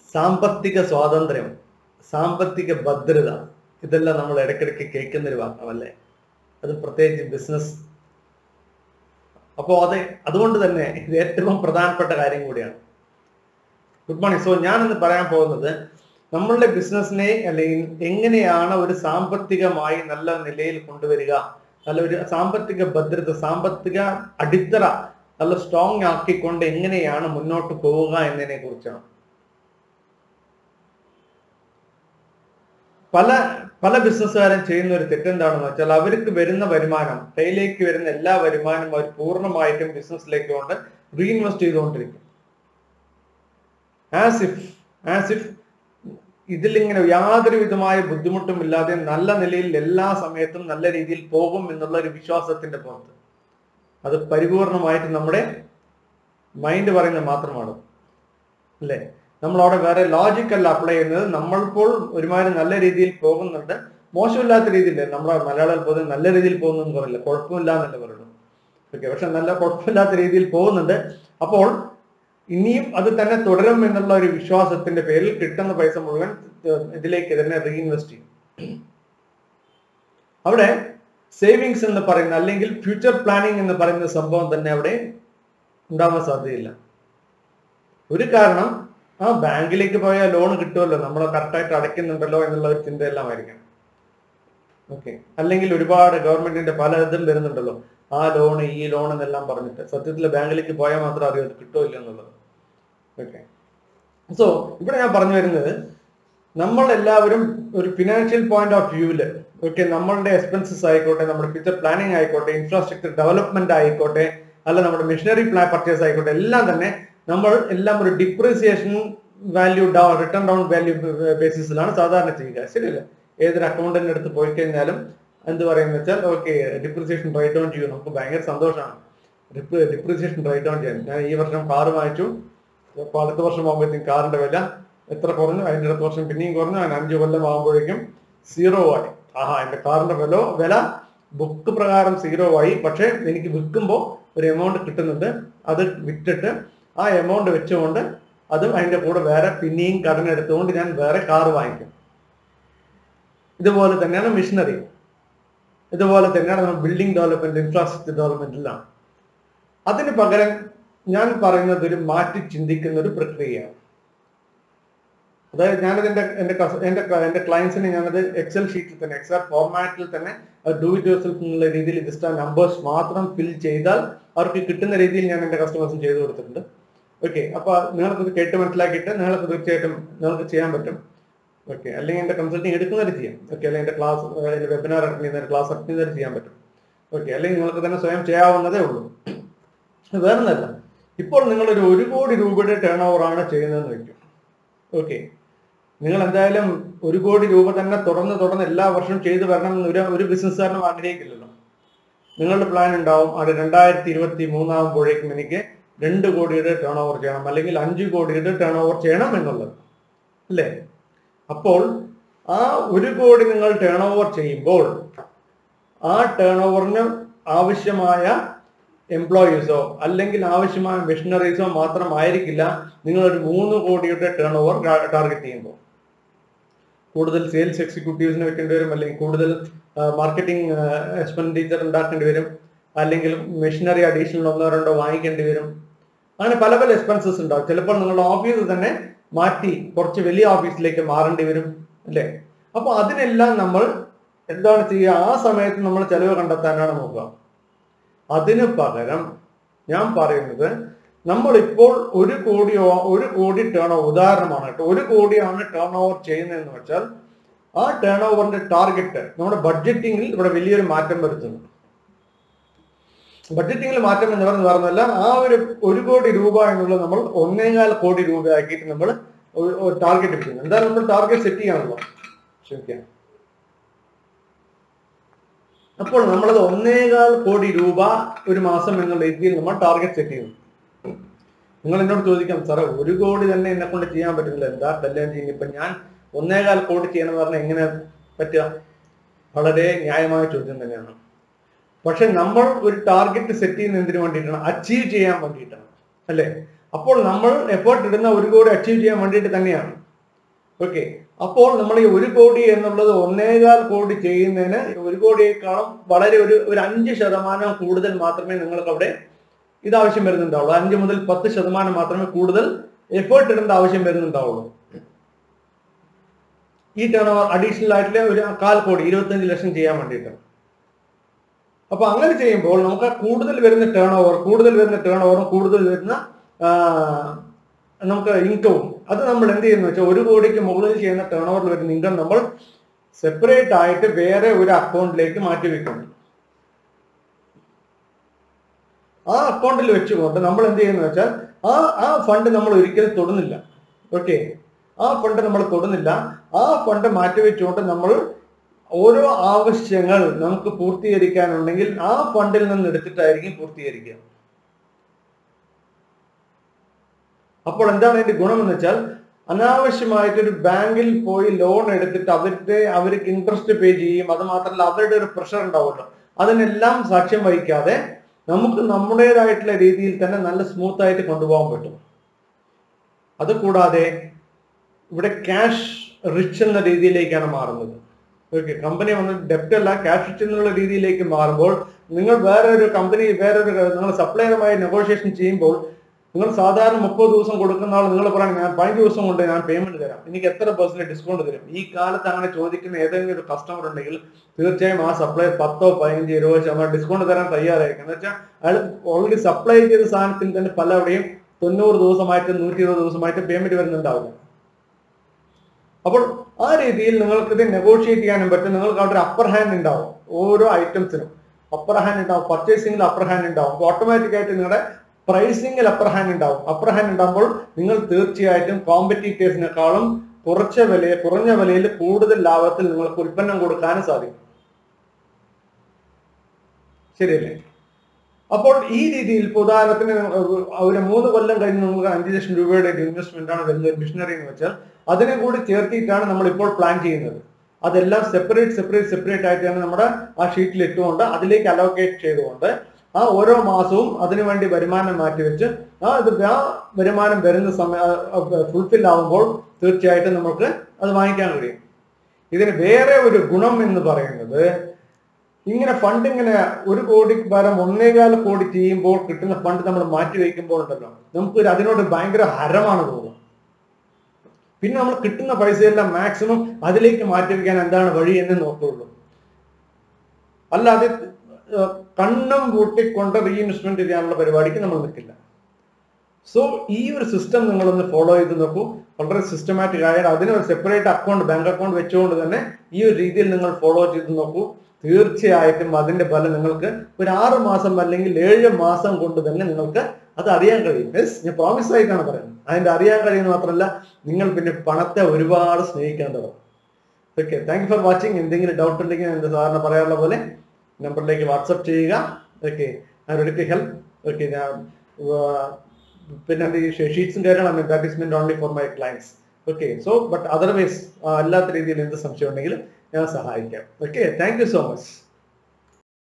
സാമ്പത്തിക സ്വാതന്ത്ര്യം സാമ്പത്തിക ഭദ്രത ഇതെല്ലാം നമ്മൾ ഇടയ്ക്കിടയ്ക്ക് കേൾക്കുന്ന ഒരു വാക്കാണല്ലേ അത് പ്രത്യേകിച്ച് ബിസിനസ് അപ്പോൾ അത് അതുകൊണ്ട് തന്നെ ഇത് ഏറ്റവും പ്രധാനപ്പെട്ട കാര്യം കൂടിയാണ് ഗുഡ് മോർണിംഗ് സോ ഞാൻ ഇന്ന് പറയാൻ പോകുന്നത് നമ്മളുടെ ബിസിനസ്സിനെ അല്ലെങ്കിൽ എങ്ങനെയാണ് ഒരു സാമ്പത്തികമായി നല്ല നിലയിൽ കൊണ്ടുവരിക നല്ല ഒരു സാമ്പത്തിക ഭദ്രത സാമ്പത്തിക അടിത്തറ നല്ല സ്ട്രോങ് ആക്കിക്കൊണ്ട് എങ്ങനെയാണ് മുന്നോട്ട് പോവുക എന്നതിനെ കുറിച്ചാണ് പല പല ബിസിനസ്സുകാരും ചെയ്യുന്ന ഒരു തെറ്റെന്താണെന്ന് വെച്ചാൽ അവർക്ക് വരുന്ന വരുമാനം കയ്യിലേക്ക് വരുന്ന എല്ലാ വരുമാനവും അവർ പൂർണ്ണമായിട്ടും ബിസിനസ്സിലേക്ക് കൊണ്ട് റീഇൻവെസ്റ്റ് ചെയ്തുകൊണ്ടിരിക്കും ആസ് ഇഫ് ആസ് ഇഫ് ഇതിലിങ്ങനെ യാതൊരു വിധമായ ബുദ്ധിമുട്ടും ഇല്ലാതെ നല്ല നിലയിൽ എല്ലാ സമയത്തും നല്ല രീതിയിൽ പോകും എന്നുള്ള ഒരു വിശ്വാസത്തിന്റെ പുറത്ത് അത് പരിപൂർണമായിട്ട് നമ്മുടെ മൈൻഡ് പറയുന്നത് മാത്രമാണ് അല്ലേ നമ്മൾ അവിടെ വേറെ ലോജിക് അല്ല അപ്ലൈ ചെയ്യുന്നത് നമ്മളിപ്പോൾ ഒരുമാതിരി നല്ല രീതിയിൽ പോകുന്നുണ്ട് മോശമില്ലാത്ത രീതിയിൽ നമ്മുടെ മലയാളം പൊതുവെ നല്ല രീതിയിൽ പോകുന്നു പറയില്ല കുഴപ്പമില്ല എന്നല്ല പറയുള്ളൂ ഓക്കെ പക്ഷെ നല്ല കുഴപ്പമില്ലാത്ത രീതിയിൽ പോകുന്നുണ്ട് അപ്പോൾ ഇനിയും അത് തന്നെ തുടരും എന്നുള്ള ഒരു വിശ്വാസത്തിന്റെ പേരിൽ കിട്ടുന്ന പൈസ മുഴുവൻ ഇതിലേക്ക് തന്നെ റീഇൻവെസ്റ്റ് ചെയ്യും അവിടെ സേവിങ്സ് എന്ന് പറയുന്ന അല്ലെങ്കിൽ ഫ്യൂച്ചർ പ്ലാനിങ് എന്ന് പറയുന്ന സംഭവം തന്നെ അവിടെ ഉണ്ടാവാൻ സാധ്യതയില്ല ഒരു കാരണം ആ ബാങ്കിലേക്ക് പോയാൽ ലോൺ കിട്ടുമല്ലോ നമ്മൾ കറക്റ്റായിട്ട് അടയ്ക്കുന്നുണ്ടല്ലോ എന്നുള്ള ഒരു ചിന്തയെല്ലാം ആയിരിക്കണം ഓക്കെ അല്ലെങ്കിൽ ഒരുപാട് ഗവൺമെന്റിന്റെ പല ഇതും വരുന്നുണ്ടല്ലോ ആ ലോൺ ഈ ലോൺ എന്നെല്ലാം പറഞ്ഞിട്ട് സത്യത്തിൽ ബാങ്കിലേക്ക് പോയാൽ മാത്രം അറിയാം അത് കിട്ടുമോ എന്നുള്ളത് ഓക്കെ സോ ഇവിടെ ഞാൻ പറഞ്ഞു വരുന്നത് നമ്മൾ എല്ലാവരും ഒരു ഫിനാൻഷ്യൽ പോയിന്റ് ഓഫ് വ്യൂവില് ഓക്കെ നമ്മളുടെ എക്സ്പെൻസസ് ആയിക്കോട്ടെ നമ്മുടെ ഫ്യൂച്ചർ പ്ലാനിങ് ആയിക്കോട്ടെ ഇൻഫ്രാസ്ട്രക്ചർ ഡെവലപ്മെന്റ് ആയിക്കോട്ടെ അല്ല നമ്മുടെ മെഷീനറി പ്ലാൻ പർച്ചേസ് ആയിക്കോട്ടെ എല്ലാം തന്നെ നമ്മൾ എല്ലാം ഒരു depreciation value down return down value ബേസിസിലാണ് സാധാരണ ചെയ്യുക ശരിയല്ല ഏതൊരു അക്കൗണ്ടിന്റെ അടുത്ത് പോയി കഴിഞ്ഞാലും എന്ത് പറയുന്നത് വെച്ചാൽ ഓക്കെ ഡിപ്രിസിയേഷൻ റൈറ്റ് ഡൗൺ ചെയ്യും നമുക്ക് ഭയങ്കര സന്തോഷമാണ് ഡിപ്രിസിയേഷൻ റൈറ്റ് ഡൗൺ ചെയ്യാൻ ഞാൻ ഈ വർഷം കാറ് വാങ്ങിച്ചു അപ്പോൾ അടുത്ത വർഷം ആകുമ്പോഴത്തേക്കും കാറിന്റെ വില എത്ര കുറഞ്ഞു അതിന്റെ അടുത്ത വർഷം പിന്നെയും കുറഞ്ഞു അതിന് അഞ്ച് കൊല്ലം ആകുമ്പോഴേക്കും സീറോ ആയി ആഹാ എന്റെ കാറിന്റെ വില വില ബുക്ക് പ്രകാരം സീറോ ആയി പക്ഷെ എനിക്ക് വിൽക്കുമ്പോൾ ഒരു എമൗണ്ട് കിട്ടുന്നുണ്ട് അത് വിറ്റിട്ട് ആ എമൗണ്ട് വെച്ചുകൊണ്ട് അതും അതിന്റെ കൂടെ വേറെ പിന്നെയും കടന എടുത്തുകൊണ്ട് ഞാൻ വേറെ കാർ വാങ്ങിക്കും ഇതുപോലെ തന്നെയാണ് മിഷനറി ഇതുപോലെ തന്നെയാണ് നമ്മൾ ബിൽഡിംഗ് ഡെവലപ്മെന്റ് ഇൻഫ്രാസ്ട്രക്ചർ ഡെവലപ്മെന്റിലാണ് അതിന് പകരം ഞാൻ പറയുന്നത് ഒരു മാറ്റി ചിന്തിക്കുന്ന ഒരു പ്രക്രിയയാണ് അതായത് ഞാനത് എൻ്റെ എൻ്റെ എൻ്റെ എൻ്റെ ക്ലയൻസിന് ഞാനത് എക്സൽ ഷീറ്റിൽ തന്നെ എക്സൽ ഫോർമാറ്റിൽ തന്നെ ഡു ഇറ്റ് യുവർ സെൽഫ് എന്നുള്ള രീതിയിൽ ജസ്റ്റ് ആ നമ്പേഴ്സ് മാത്രം ഫിൽ ചെയ്താൽ അവർക്ക് കിട്ടുന്ന രീതിയിൽ ഞാൻ എൻ്റെ കസ്റ്റമേഴ്സിന് ചെയ്തു കൊടുത്തിട്ടുണ്ട് ഓക്കെ അപ്പൊ നിങ്ങൾക്കത് കേട്ട് മനസ്സിലാക്കിയിട്ട് നിങ്ങൾക്ക് തീർച്ചയായിട്ടും നിങ്ങൾക്ക് ചെയ്യാൻ പറ്റും ഓക്കെ അല്ലെങ്കിൽ എൻ്റെ കൺസൾട്ടിങ് എടുക്കുന്നവർ ചെയ്യാം ഓക്കെ അല്ലെങ്കിൽ എൻ്റെ ക്ലാസ് എൻ്റെ വെബിനാർ അറ്റൻഡ് ചെയ്യുന്നവർ ക്ലാസ് അറ്റൻഡ് ചെയ്യുന്നവർ ചെയ്യാൻ പറ്റും ഓക്കെ അല്ലെങ്കിൽ നിങ്ങൾക്ക് തന്നെ സ്വയം ചെയ്യാവുന്നതേ ഉള്ളൂ വേറൊന്നല്ല ഇപ്പോൾ നിങ്ങളൊരു ഒരു കോടി രൂപയുടെ ടേൺ ഓവർ ആണ് ചെയ്യുന്നതെന്ന് വെക്കും ഓക്കെ നിങ്ങൾ എന്തായാലും ഒരു കോടി രൂപ തന്നെ തുടർന്ന് തുടർന്ന് എല്ലാ വർഷവും ചെയ്തു വരണം എന്ന് ഒരു ഒരു ബിസിനസ്സുകാരനും ആഗ്രഹിക്കില്ലല്ലോ നിങ്ങളുടെ പ്ലാൻ ഉണ്ടാവും അത് രണ്ടായിരത്തി ഇരുപത്തി മൂന്നാകുമ്പോഴേക്കും എനിക്ക് രണ്ട് കോടിയുടെ ടേൺ ഓവർ ചെയ്യണം അല്ലെങ്കിൽ അഞ്ച് കോടിയുടെ ടേൺ ഓവർ ചെയ്യണം എന്നുള്ളത് അല്ലേ അപ്പോൾ ആ ഒരു കോടി നിങ്ങൾ ടേൺ ഓവർ ചെയ്യുമ്പോൾ ആ ടേൺ ഓവറിന് ആവശ്യമായ എംപ്ലോയീസോ അല്ലെങ്കിൽ ആവശ്യമായ മെഷീനറീസോ മാത്രമായിരിക്കില്ല നിങ്ങൾ ഒരു മൂന്ന് കോടിയുടെ ടേൺ ഓവർ ടാർഗറ്റ് ചെയ്യുമ്പോൾ കൂടുതൽ സെയിൽസ് എക്സിക്യൂട്ടീവ്സിനെ വെക്കേണ്ടി വരും അല്ലെങ്കിൽ കൂടുതൽ മാർക്കറ്റിംഗ് എക്സ്പെൻഡിച്ചർ ഉണ്ടാക്കേണ്ടി വരും അല്ലെങ്കിൽ മെഷീനറി അഡീഷണൽ ഒന്നോ രണ്ടോ വാങ്ങിക്കേണ്ടി വരും അങ്ങനെ പല പല എക്സ്പെൻസസ് ഉണ്ടാവും ചിലപ്പോൾ നിങ്ങളുടെ ഓഫീസ് തന്നെ മാറ്റി കുറച്ച് വലിയ ഓഫീസിലേക്ക് മാറേണ്ടി വരും അല്ലേ അപ്പോൾ അതിനെല്ലാം നമ്മൾ എന്താണ് ചെയ്യുക ആ സമയത്ത് നമ്മൾ ചെലവ് കണ്ടെത്താനാണ് നോക്കുക അതിന് പകരം ഞാൻ പറയുന്നത് നമ്മൾ ഇപ്പോൾ ഒരു കോടി ഒരു കോടി ടേൺ ഓവർ ഉദാഹരണമാണ് കേട്ടോ ഒരു കോടിയാണ് ടേൺ ഓവർ ചെയ്യുന്നതെന്ന് വെച്ചാൽ ആ ടേൺ ഓവറിന്റെ ടാർഗറ്റ് നമ്മുടെ ബഡ്ജറ്റിംഗിൽ ഇവിടെ വലിയൊരു മാറ്റം വരുത്തുന്നു ബഡ്ജറ്റിംഗിൽ മാറ്റം എന്ന് പറയുന്നത് പറഞ്ഞല്ല ആ ഒരു ഒരു കോടി രൂപ എന്നുള്ളത് നമ്മൾ ഒന്നേകാൽ കോടി രൂപയാക്കിയിട്ട് നമ്മൾ ടാർഗറ്റ് വെക്കുന്നു എന്തായാലും നമ്മൾ ടാർഗറ്റ് സെറ്റ് ചെയ്യാണല്ലോ ക്ഷമിക്കാം അപ്പോൾ നമ്മളത് ഒന്നേകാൽ കോടി രൂപ ഒരു മാസം എന്നുള്ള രീതിയിൽ നമ്മൾ ടാർഗറ്റ് സെറ്റ് ചെയ്യുന്നു നിങ്ങൾ എന്നോട് ചോദിക്കാം സാറേ ഒരു കോടി തന്നെ എന്നെ കൊണ്ട് ചെയ്യാൻ പറ്റുന്നില്ല എന്താ കല്യാണം ചെയ്യുന്നത് ഇപ്പൊ ഞാൻ ഒന്നേകാൽ കോടി ചെയ്യണമെന്ന് പറഞ്ഞാൽ എങ്ങനെ പറ്റുക വളരെ ന്യായമായ ചോദ്യം തന്നെയാണ് പക്ഷെ നമ്മൾ ഒരു ടാർഗറ്റ് സെറ്റ് ചെയ്യുന്ന എന്തിനു വേണ്ടിയിട്ടാണ് അച്ചീവ് ചെയ്യാൻ വേണ്ടിയിട്ടാണ് അല്ലേ അപ്പോൾ നമ്മൾ എഫേർട്ട് ഇടുന്ന ഒരു കോടി അച്ചീവ് ചെയ്യാൻ വേണ്ടിയിട്ട് തന്നെയാണ് ഓക്കെ അപ്പോൾ നമ്മൾ ഈ ഒരു കോടി എന്നുള്ളത് ഒന്നേകാൽ കോടി ചെയ്യുന്നതിന് ഒരു കോടിയേക്കാളും വളരെ ഒരു ഒരു അഞ്ച് ശതമാനം കൂടുതൽ മാത്രമേ നിങ്ങൾക്ക് അവിടെ ഇത് ആവശ്യം വരുന്നുണ്ടാവുള്ളൂ അഞ്ച് മുതൽ പത്ത് ശതമാനം മാത്രമേ കൂടുതൽ എഫേർട്ട് ഇടേണ്ട ആവശ്യം വരുന്നുണ്ടാവുള്ളൂ ഈ ടേൺ ഓവർ അഡീഷണൽ ആയിട്ടുള്ള ഒരു കാൽ കോടി ഇരുപത്തഞ്ച് ലക്ഷം ചെയ്യാൻ വേണ്ടിയിട്ട് അപ്പൊ അങ്ങനെ ചെയ്യുമ്പോൾ നമുക്ക് കൂടുതൽ വരുന്ന ടേൺ ഓവർ കൂടുതൽ വരുന്ന ടേൺ ഓവറും കൂടുതൽ വരുന്ന ആ, നമുക്ക് ഇൻകവും അത് നമ്മൾ എന്ത് ചെയ്യുന്നു വെച്ചാൽ ഒരു കോടിക്ക് മുകളിൽ ചെയ്യുന്ന ടേൺ ഓവറിൽ വരുന്ന ഇൻകം നമ്മൾ സെപ്പറേറ്റ് ആയിട്ട് വേറെ ഒരു അക്കൗണ്ടിലേക്ക് മാറ്റി വെക്കുന്നു ആ അക്കൗണ്ടിൽ വെച്ചുകൊണ്ട് നമ്മൾ എന്ത് ചെയ്യുന്നു വെച്ചാൽ ആ ആ ഫണ്ട് നമ്മൾ ഒരിക്കലും തൊടുന്നില്ല ഓക്കെ ആ ഫണ്ട് നമ്മൾ തൊടുന്നില്ല ആ ഫണ്ട് മാറ്റി വെച്ചുകൊണ്ട് നമ്മൾ ഓരോ ആവശ്യങ്ങൾ നമുക്ക് പൂർത്തീകരിക്കാനുണ്ടെങ്കിൽ ആ ഫണ്ടിൽ നിന്ന് എടുത്തിട്ടായിരിക്കും പൂർത്തീകരിക്കുക അപ്പോൾ എന്താണ് അതിന്റെ ഗുണമെന്ന് വെച്ചാൽ അനാവശ്യമായിട്ട് ഒരു ബാങ്കിൽ പോയി ലോൺ എടുത്തിട്ട് അവരുടെ അവർക്ക് ഇൻട്രസ്റ്റ് പേ ചെയ്യും അത് മാത്രമല്ല അവരുടെ ഒരു പ്രഷർ ഉണ്ടാവുമല്ലോ അതിനെല്ലാം സാക്ഷ്യം വഹിക്കാതെ നമുക്ക് നമ്മുടേതായിട്ടുള്ള രീതിയിൽ തന്നെ നല്ല സ്മൂത്ത് ആയിട്ട് കൊണ്ടുപോകാൻ പറ്റും അത് കൂടാതെ ഇവിടെ ക്യാഷ് റിച്ച് എന്ന രീതിയിലേക്കാണ് മാറുന്നത് ഓക്കെ കമ്പനി വന്ന് ഡെപ്റ്റ് അല്ല ക്യാഷ് റിച്ച് എന്നുള്ള രീതിയിലേക്ക് മാറുമ്പോൾ നിങ്ങൾ വേറെ ഒരു കമ്പനി വേറെ ഒരു നിങ്ങൾ സപ്ലയറുമായി നെഗോഷിയേഷൻ ചെയ്യുമ്പോൾ നിങ്ങൾ സാധാരണ മുപ്പത് ദിവസം കൊടുക്കുന്ന ആൾ നിങ്ങൾ പറയണം ഞാൻ പതിനഞ്ച് ദിവസം കൊണ്ട് ഞാൻ പേയ്മെന്റ് തരാം എനിക്ക് എത്ര പെർസെന്റ് ഡിസ്കൗണ്ട് തരും ഈ കാലത്ത് അങ്ങനെ ചോദിക്കുന്ന ഏതെങ്കിലും ഒരു കസ്റ്റമർ ഉണ്ടെങ്കിൽ തീർച്ചയായും ആ സപ്ലൈ പത്തോ പതിനഞ്ചോ ഇരുപത് ശതമാനം ഡിസ്കൗണ്ട് തരാൻ തയ്യാറായിരിക്കും എന്ന് വെച്ചാൽ അയാൾ ഓൾറെഡി സപ്ലൈ ചെയ്ത സാധനത്തിൽ തന്നെ പലവിടെയും തൊണ്ണൂറ് ദിവസമായിട്ട് നൂറ്റി ഇരുപത് ദിവസമായിട്ട് പേയ്മെന്റ് വരുന്നുണ്ടാവില്ല അപ്പോൾ ആ രീതിയിൽ നിങ്ങൾക്ക് ഇത് നെഗോഷിയേറ്റ് ചെയ്യാനും പറ്റും നിങ്ങൾക്ക് അവിടെ ഒരു അപ്പർ ഹാൻഡ് ഉണ്ടാവും ഓരോ ഐറ്റംസിനും അപ്പർ ഹാൻഡ് ഉണ്ടാവും പർച്ചേസിംഗിൽ അപ്പർ ഹാൻഡ് ഉണ്ടാവും ഓട്ടോമാറ്റിക് ആയിട്ട് നിങ്ങളുടെ പ്രൈസിംഗിൽ അപ്പർ ഹാൻഡ് ഉണ്ടാവും അപ്പർ ഹാൻഡ് ഉണ്ടാകുമ്പോൾ നിങ്ങൾ തീർച്ചയായിട്ടും കോമ്പറ്റീറ്റേഴ്സിനെക്കാളും കുറച്ച വിലയെ കുറഞ്ഞ വിലയിൽ കൂടുതൽ ലാഭത്തിൽ നിങ്ങൾക്ക് ഉൽപ്പന്നം കൊടുക്കാനും സാധിക്കും ശരിയല്ലേ അപ്പോൾ ഈ രീതിയിൽ ഇപ്പൊ ഉദാഹരണത്തിന് ഒരു മൂന്ന് കൊല്ലം കഴിഞ്ഞ് നമുക്ക് അഞ്ച് ലക്ഷം രൂപയുടെ ഒരു ഇൻവെസ്റ്റ്മെന്റ് ആണ് വരുന്നത് മിഷനറി എന്ന് വെച്ചാൽ അതിനെ കൂടി ചേർത്തിയിട്ടാണ് നമ്മൾ ഇപ്പോൾ പ്ലാൻ ചെയ്യുന്നത് അതെല്ലാം സെപ്പറേറ്റ് സെപ്പറേറ്റ് സെപ്പറേറ്റ് ആയിട്ടാണ് നമ്മുടെ ആ ഷീറ്റിൽ ഇട്ടുകൊണ്ട് അതിലേക്ക് അലോക്കേറ്റ് ചെയ്തുകൊണ്ട് ആ ഓരോ മാസവും അതിനുവേണ്ടി വരുമാനം മാറ്റിവെച്ച് ആ ഇത് ആ വരുമാനം വരുന്ന സമയം ഫുൾഫിൽ ആവുമ്പോൾ തീർച്ചയായിട്ടും നമുക്ക് അത് വാങ്ങിക്കാൻ കഴിയും ഇതിന് വേറെ ഒരു ഗുണം എന്ന് പറയുന്നത് ഇങ്ങനെ ഫണ്ട് ഇങ്ങനെ ഒരു കോടി പരം ഒന്നേകാല കോടി ചെയ്യുമ്പോൾ കിട്ടുന്ന ഫണ്ട് നമ്മൾ മാറ്റി വയ്ക്കുമ്പോൾ ഉണ്ടല്ലോ നമുക്ക് ഒരു അതിനോട് ഭയങ്കര ഹരമാണ് തോന്നുന്നത് പിന്നെ നമ്മൾ കിട്ടുന്ന പൈസയെല്ലാം മാക്സിമം അതിലേക്ക് മാറ്റി വയ്ക്കാൻ എന്താണ് വഴി എന്ന് നോക്കുള്ളൂ അല്ലാതെ ഏഹ്, കണ്ണും പൂട്ടിക്കൊണ്ട് റീഇൻവെസ്റ്റ്മെന്റ് ചെയ്യാനുള്ള പരിപാടിക്ക് നമ്മൾ നിൽക്കില്ല സോ ഈ ഒരു സിസ്റ്റം നിങ്ങളൊന്ന് ഫോളോ ചെയ്ത് നോക്കൂ വളരെ സിസ്റ്റമാറ്റിക് ആയിട്ട് അതിന് ഒരു സെപ്പറേറ്റ് അക്കൗണ്ട് ബാങ്ക് അക്കൗണ്ട് വെച്ചുകൊണ്ട് തന്നെ ഈ ഒരു രീതിയിൽ നിങ്ങൾ ഫോളോ ചെയ്ത് നോക്കൂ തീർച്ചയായിട്ടും അതിന്റെ ഫലം നിങ്ങൾക്ക് ഒരു ആറ് മാസം അല്ലെങ്കിൽ ഏഴ് മാസം കൊണ്ട് തന്നെ നിങ്ങൾക്ക് അത് അറിയാൻ കഴിയും യെസ് ഞാൻ പ്രോമിസ് ആയിട്ടാണ് പറയുന്നത് അതിന്റെ അറിയാൻ കഴിയുന്നത് മാത്രമല്ല നിങ്ങൾ പിന്നെ പണത്തെ ഒരുപാട് സ്നേഹിക്കാൻ തുടങ്ങും okay thank you for watching എന്തെങ്കിലും ഡൗട്ട് ഉണ്ടെങ്കിൽ എന്താ സാറിന് പറയാനുള്ള പോലെ നമ്പറിലേക്ക് വാട്സപ്പ് ചെയ്യുക okay I ready to help okay ഞാൻ ആ, പിന്നെ ഈ ഷീറ്റ്സും കാര്യങ്ങളും that is meant only for my clients okay so but otherwise അല്ലാത്ത രീതിയിൽ എന്ത് സംശയം ഉണ്ടെങ്കിലും ഞാൻ സഹായിക്കാം okay thank you so much